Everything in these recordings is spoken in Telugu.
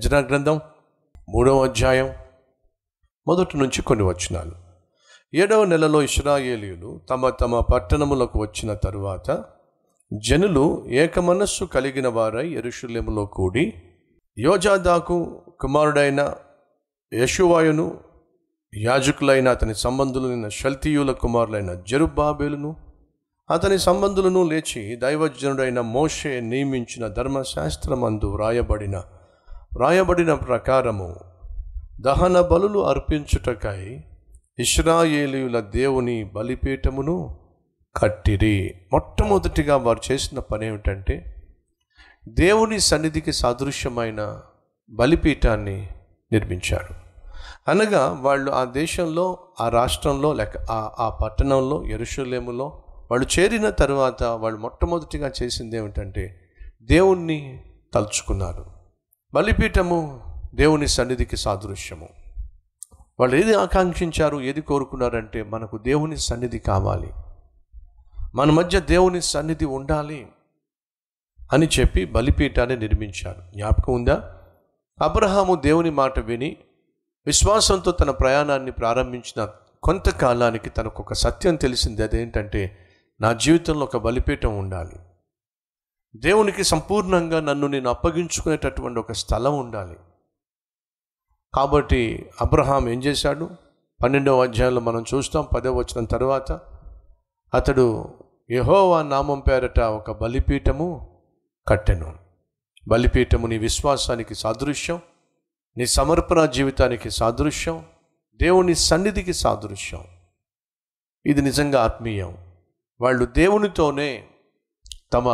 యజ్రా గ్రంథం మూడవ అధ్యాయం మొదటి నుంచి కొన్ని వచనాలు ఏడవ నెలలో ఇస్రాయేలీయులు తమ తమ పట్టణములకు వచ్చిన తరువాత జనులు ఏకమనస్సు కలిగిన వారై ఎరుషులేములో కూడి యోజాదాకు కుమారుడైన యశువాయును యాజకులైన అతని సంబంధులైన షల్తీయుల కుమారులైన జరుబాబేలును అతని సంబంధులను లేచి దైవజనుడైన మోషే నియమించిన ధర్మశాస్త్రమందు వ్రాయబడిన వ్రాయబడిన ప్రకారము దహన బలులు అర్పించుటకై ఇస్రాయేలీయుల దేవుని బలిపీఠమును కట్టిరి మొట్టమొదటిగా వారు చేసిన పని ఏమిటంటే దేవుని సన్నిధికి సాదృశ్యమైన బలిపీఠాన్ని నిర్మించారు అనగా వాళ్ళు ఆ దేశంలో ఆ రాష్ట్రంలో లేక ఆ ఆ పట్టణంలో ఎరుషులేములో వాళ్ళు చేరిన తర్వాత వాళ్ళు మొట్టమొదటిగా చేసింది ఏమిటంటే దేవుణ్ణి తలుచుకున్నారు బలిపీఠము దేవుని సన్నిధికి సాదృశ్యము వాళ్ళు ఏది ఆకాంక్షించారు ఏది కోరుకున్నారంటే మనకు దేవుని సన్నిధి కావాలి మన మధ్య దేవుని సన్నిధి ఉండాలి అని చెప్పి బలిపీఠాన్ని నిర్మించారు జ్ఞాపకం ఉందా అబ్రహాము దేవుని మాట విని విశ్వాసంతో తన ప్రయాణాన్ని ప్రారంభించిన కొంతకాలానికి తనకు ఒక సత్యం తెలిసింది అదేంటంటే నా జీవితంలో ఒక బలిపీఠం ఉండాలి దేవునికి సంపూర్ణంగా నన్ను నేను అప్పగించుకునేటటువంటి ఒక స్థలం ఉండాలి కాబట్టి అబ్రహాం ఏం చేశాడు పన్నెండవ అధ్యాయంలో మనం చూస్తాం పదవ వచ్చిన తర్వాత అతడు యెహోవా నామం పేరట ఒక బలిపీఠము కట్టెను బలిపీఠము నీ విశ్వాసానికి సాదృశ్యం నీ సమర్పణ జీవితానికి సాదృశ్యం దేవుని సన్నిధికి సాదృశ్యం ఇది నిజంగా ఆత్మీయం వాళ్ళు దేవునితోనే తమ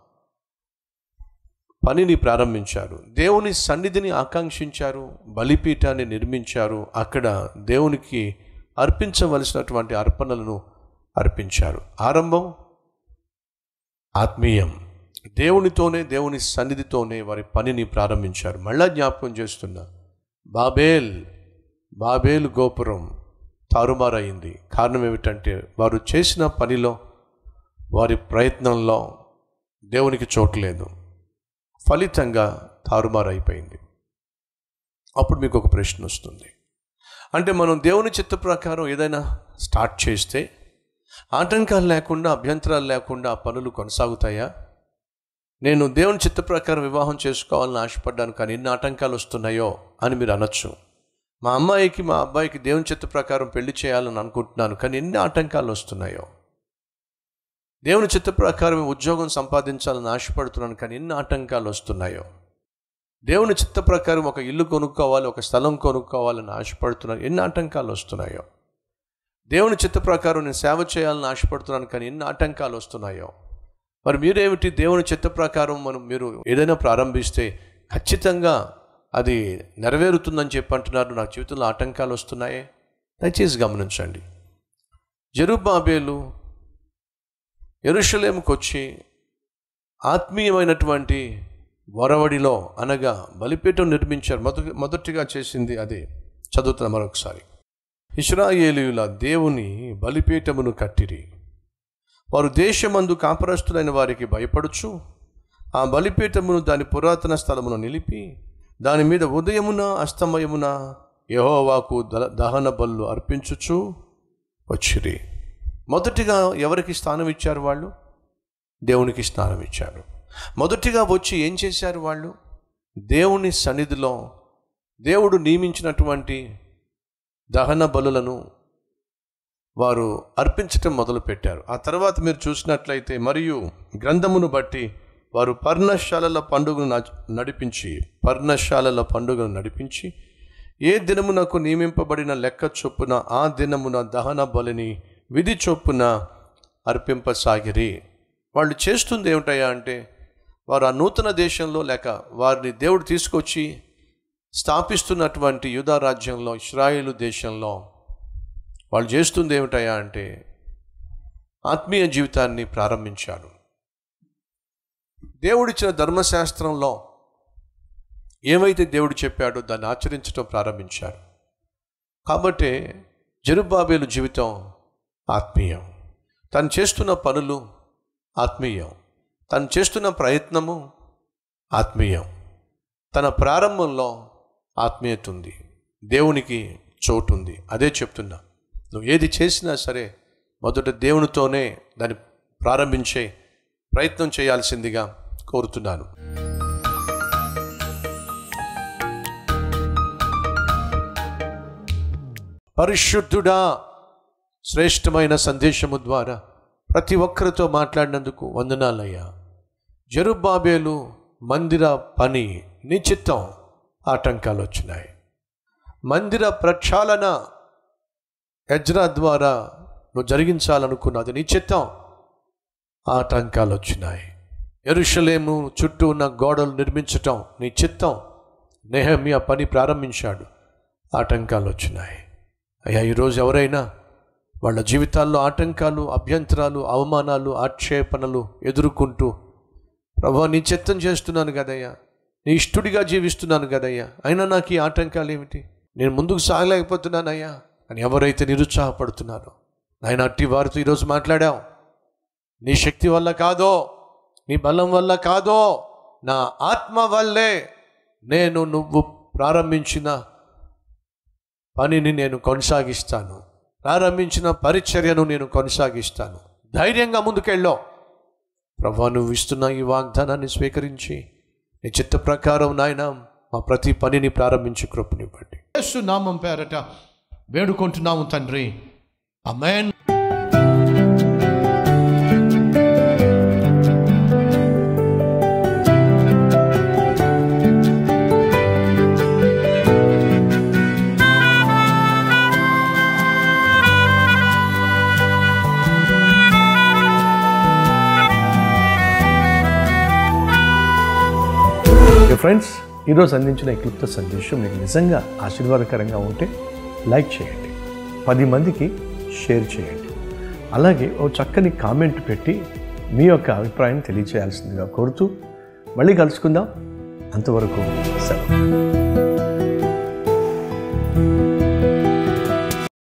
పనిని ప్రారంభించారు దేవుని సన్నిధిని ఆకాంక్షించారు బలిపీఠాన్ని నిర్మించారు అక్కడ దేవునికి అర్పించవలసినటువంటి అర్పణలను అర్పించారు ఆరంభం ఆత్మీయం దేవునితోనే దేవుని సన్నిధితోనే వారి పనిని ప్రారంభించారు మళ్ళా జ్ఞాపకం చేస్తున్నా బాబేల్ బాబేల్ గోపురం తారుమారైంది కారణం ఏమిటంటే వారు చేసిన పనిలో వారి ప్రయత్నంలో దేవునికి చోట్లేదు ఫలితంగా తారుమారైపోయింది అప్పుడు మీకు ఒక ప్రశ్న వస్తుంది అంటే మనం దేవుని చిత్త ప్రకారం ఏదైనా స్టార్ట్ చేస్తే ఆటంకాలు లేకుండా అభ్యంతరాలు లేకుండా ఆ పనులు కొనసాగుతాయా నేను దేవుని చిత్త ప్రకారం వివాహం చేసుకోవాలని ఆశపడ్డాను కానీ ఎన్ని ఆటంకాలు వస్తున్నాయో అని మీరు అనొచ్చు మా అమ్మాయికి మా అబ్బాయికి దేవుని చిత్త ప్రకారం పెళ్లి చేయాలని అనుకుంటున్నాను కానీ ఎన్ని ఆటంకాలు వస్తున్నాయో దేవుని చిత్త ప్రకారం ఉద్యోగం సంపాదించాలని ఆశపడుతున్నాను కానీ ఎన్ని ఆటంకాలు వస్తున్నాయో దేవుని చిత్త ప్రకారం ఒక ఇల్లు కొనుక్కోవాలి ఒక స్థలం కొనుక్కోవాలని ఆశపడుతున్నాను ఎన్ని ఆటంకాలు వస్తున్నాయో దేవుని చిత్త ప్రకారం నేను సేవ చేయాలని ఆశపడుతున్నాను కానీ ఎన్ని ఆటంకాలు వస్తున్నాయో మరి మీరేమిటి దేవుని చిత్త ప్రకారం మనం మీరు ఏదైనా ప్రారంభిస్తే ఖచ్చితంగా అది నెరవేరుతుందని చెప్పి అంటున్నారు నా జీవితంలో ఆటంకాలు వస్తున్నాయే దయచేసి గమనించండి జరుబాబేలు ఎరుషలేముకు వచ్చి ఆత్మీయమైనటువంటి వరవడిలో అనగా బలిపీఠం నిర్మించారు మొదటి మొదటిగా చేసింది అదే చదువుతున్న మరొకసారి ఇస్రాయేలీయుల దేవుని బలిపీఠమును కట్టిరి వారు దేశమందు కాపరస్తులైన వారికి భయపడుచు ఆ బలిపీఠమును దాని పురాతన స్థలమును నిలిపి దాని మీద ఉదయమున అస్తమయమున యహోవాకు ద- దహన బళ్ళు అర్పించుచు వచ్చిరి మొదటిగా ఎవరికి స్థానం ఇచ్చారు వాళ్ళు దేవునికి స్థానం ఇచ్చారు మొదటిగా వచ్చి ఏం చేశారు వాళ్ళు దేవుని సన్నిధిలో దేవుడు నియమించినటువంటి దహన బలులను వారు అర్పించటం మొదలుపెట్టారు ఆ తర్వాత మీరు చూసినట్లయితే మరియు గ్రంథమును బట్టి వారు పర్ణశాలల పండుగను నచ- నడిపించి పర్ణశాలల పండుగను నడిపించి ఏ దినమునకు నియమింపబడిన లెక్క చొప్పున ఆ దినమున దహన బలిని విధి చొప్పున అర్పింపసాగిరి వాళ్ళు చేస్తుంది ఏమిటయ్యా అంటే వారు ఆ నూతన దేశంలో లేక వారిని దేవుడు తీసుకొచ్చి స్థాపిస్తున్నటువంటి యూదా రాజ్యంలో ఇస్రాయేలు దేశంలో వాళ్ళు చేస్తుంది ఏమిటయ్యా అంటే ఆత్మీయ జీవితాన్ని ప్రారంభించారు దేవుడిచ్చిన ధర్మశాస్త్రంలో ఏమైతే దేవుడు చెప్పాడో దాన్ని ఆచరించడం ప్రారంభించారు కాబట్టి జరుబాబేలు జీవితం ఆత్మీయం తను చేస్తున్న పనులు ఆత్మీయం తను చేస్తున్న ప్రయత్నము ఆత్మీయం తన ప్రారంభంలో ఆత్మీయత ఉంది దేవునికి చోటు ఉంది అదే చెప్తున్నా నువ్వు ఏది చేసినా సరే మొదట దేవునితోనే దాన్ని ప్రారంభించే ప్రయత్నం చేయాల్సిందిగా కోరుతున్నాను పరిశుద్ధుడా శ్రేష్టమైన సందేశము ద్వారా ప్రతి ఒక్కరితో మాట్లాడినందుకు వందనాలయ్యా జరుబాబేలు మందిర పని నిశ్చిత్తం ఆటంకాలు వచ్చినాయి మందిర ప్రక్షాళన ఎజ్రా ద్వారా నువ్వు జరిగించాలనుకున్నది నిశ్చిత్తం ఆటంకాలు వచ్చినాయి ఎరుషలేము చుట్టూ ఉన్న గోడలు నిర్మించటం నీ చిత్తం నెహమ్య పని ప్రారంభించాడు ఆటంకాలు వచ్చినాయి అయ్యా ఈరోజు ఎవరైనా వాళ్ళ జీవితాల్లో ఆటంకాలు అభ్యంతరాలు అవమానాలు ఆక్షేపణలు ఎదుర్కొంటూ ప్రభా నీ చిత్తం చేస్తున్నాను కదయ్యా నీ ఇష్టుడిగా జీవిస్తున్నాను కదయ్యా అయినా నాకు ఈ ఆటంకాలు ఏమిటి నేను ముందుకు సాగలేకపోతున్నానయ్యా అని ఎవరైతే నిరుత్సాహపడుతున్నారో నాయన అట్టి వారితో ఈరోజు మాట్లాడాం నీ శక్తి వల్ల కాదో నీ బలం వల్ల కాదో నా ఆత్మ వల్లే నేను నువ్వు ప్రారంభించిన పనిని నేను కొనసాగిస్తాను ప్రారంభించిన పరిచర్యను నేను కొనసాగిస్తాను ధైర్యంగా ముందుకెళ్ళో ప్రభా నువ్వు ఇస్తున్న ఈ వాగ్దానాన్ని స్వీకరించి నీ చిత్త ప్రకారం నాయన మా ప్రతి పనిని ప్రారంభించి కృపనివ్వండి యేసు నామం పేరట వేడుకుంటున్నాము తండ్రి అమెన్ ఫ్రెండ్స్ ఈరోజు అందించిన ఈ క్లుప్త సందేశం మీకు నిజంగా ఆశీర్వాదకరంగా ఉంటే లైక్ చేయండి పది మందికి షేర్ చేయండి అలాగే ఓ చక్కని కామెంట్ పెట్టి మీ యొక్క అభిప్రాయం తెలియచేయాల్సిందిగా కోరుతూ మళ్ళీ కలుసుకుందాం అంతవరకు సెలవు